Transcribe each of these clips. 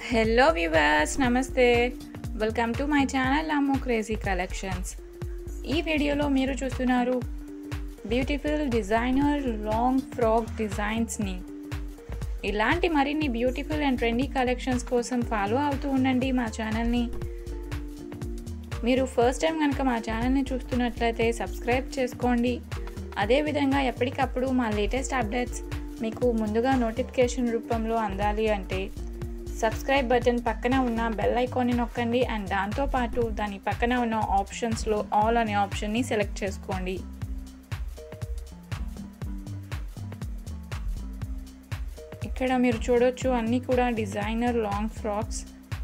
Hello viewers నమస్తే welcome to my channel Ammu crazy collections ఈ వీడియోలో మీరు చూస్తున్నారు బ్యూటిఫుల్ డిజైనర్ లాంగ్ ఫ్రాక్ డిజైన్స్ని ఇలాంటి మరిన్ని బ్యూటిఫుల్ అండ్ ట్రెండీ కలెక్షన్స్ కోసం ఫాలో అవుతూ ఉండండి మా ఛానల్ని మీరు ఫస్ట్ టైం కనుక మా ఛానల్ని చూస్తున్నట్లయితే సబ్స్క్రైబ్ చేసుకోండి అదేవిధంగా ఎప్పటికప్పుడు మా లేటెస్ట్ అప్డేట్స్ మీకు ముందుగా నోటిఫికేషన్ రూపంలో అందాలి అంటే సబ్స్క్రైబ్ బటన్ పక్కన ఉన్న బెల్ ఐకాన్ని నొక్కండి అండ్ దాంతోపాటు దాని పక్కన ఉన్న ఆప్షన్స్లో ఆల్ అనే ఆప్షన్ని సెలెక్ట్ చేసుకోండి ఇక్కడ మీరు చూడొచ్చు అన్నీ కూడా designer long frocks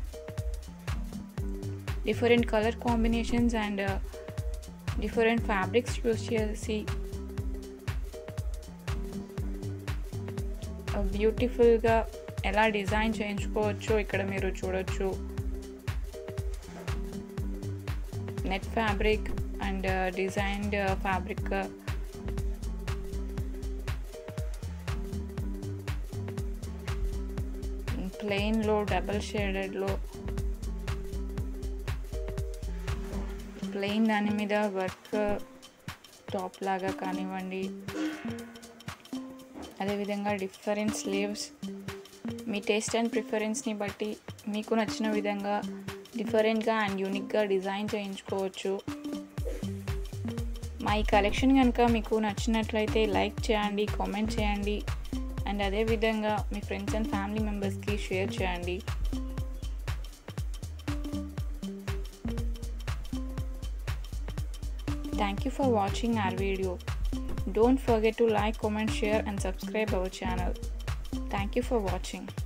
different colour combinations and different fabrics use చేసి బ్యూటిఫుల్గా ఎలా డిజైన్ చేయించుకోవచ్చో ఇక్కడ మీరు చూడొచ్చు net fabric and designed fabric ప్లెయిన్లో డబల్ షేడెడ్లో ప్లెయిన్ దాని మీద వర్క్ టాప్ లాగా కానివ్వండి అదేవిధంగా డిఫరెంట్ స్లీవ్స్ మీ టేస్ట్ అండ్ ప్రిఫరెన్స్ని బట్టి మీకు నచ్చిన విధంగా డిఫరెంట్గా అండ్ యూనిక్గా డిజైన్ చేయించుకోవచ్చు మా ఈ కలెక్షన్ కనుక మీకు నచ్చినట్లయితే లైక్ చేయండి కామెంట్ చేయండి అండ్ అదేవిధంగా మీ ఫ్రెండ్స్ అండ్ ఫ్యామిలీ మెంబర్స్కి షేర్ చేయండి Thank you for watching our video. Don't forget to like, comment, share and subscribe our channel. Thank you for watching.